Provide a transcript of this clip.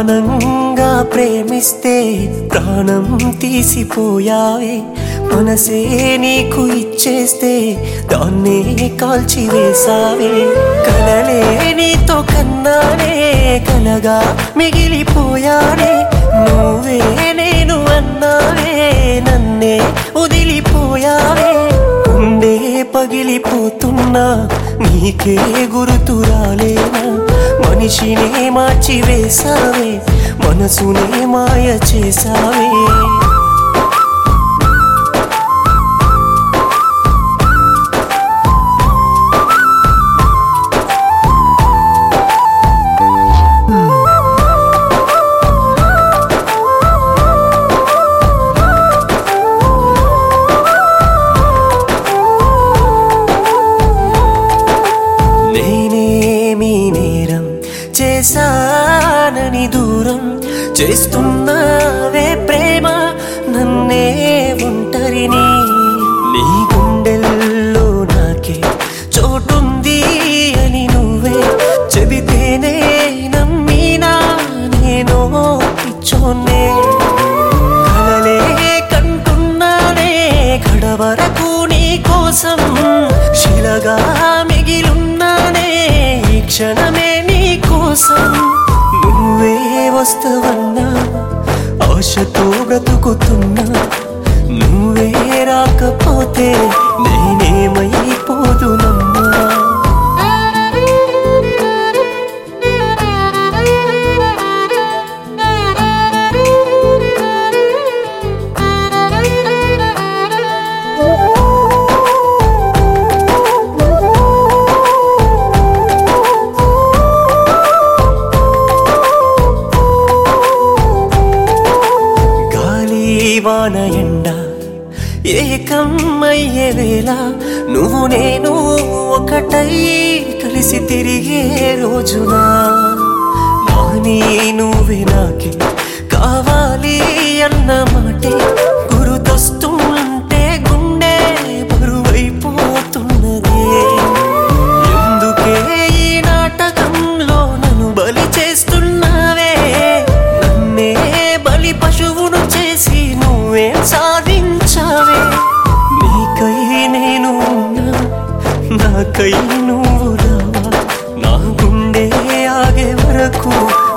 ప్రాణంగా ప్రేమిస్తే ప్రాణం తీసిపోయావే మనసే నీకు ఇచ్చేస్తే దాన్నే కాల్చి వేసావే కలలే నీతో కన్నానే కలగా మిగిలిపోయానే నువ్వే నేను అన్నావే నన్నే వదిలిపోయావే గుండె పగిలిపోతున్నా నీకే గుర్తు రాలేనా మనిషినే మార్చి వేసావే మనసునే మాయ చేసావే నేనేమి నేరం చేశానని దూరం చేస్తున్నావే ప్రేమ నన్నే ఒంటరిని నీ గుండెల్లో నాకే చోటుంది అని నువ్వే చెబితేనే నమ్మినా నేను పిచ్చోన్నే కలలే కంటున్నానే కడవరకు నీ కోసం శిలగా మిగిలున్నానే ఈ క్షణమే నీ కోసం నువ్వే వస్తవన్నా ఆశతో బ్రతుకుతున్నా నువ్వే రాకపోతే నేనేమైపోదునమ్మా గాలి వాన ఎండ ఏకమయ్యే వేళ నువ్వు నేను ఒకటై కలిసి తిరిగే రోజున నాని నువ్వే నాకే కావాలి అన్న మాటే గురుతొస్తుంటే గుండె బరువైపోతున్నదే ఎందుకే ఈ నాటకంలో నన్ను బలి చేస్తున్నావే నన్నే బలి పశువును చేసి నువ్వే సాధించావే నీకై నేను ఉన్నా నాకై నువ్వు రావా నా గుండె ఆగే వరకు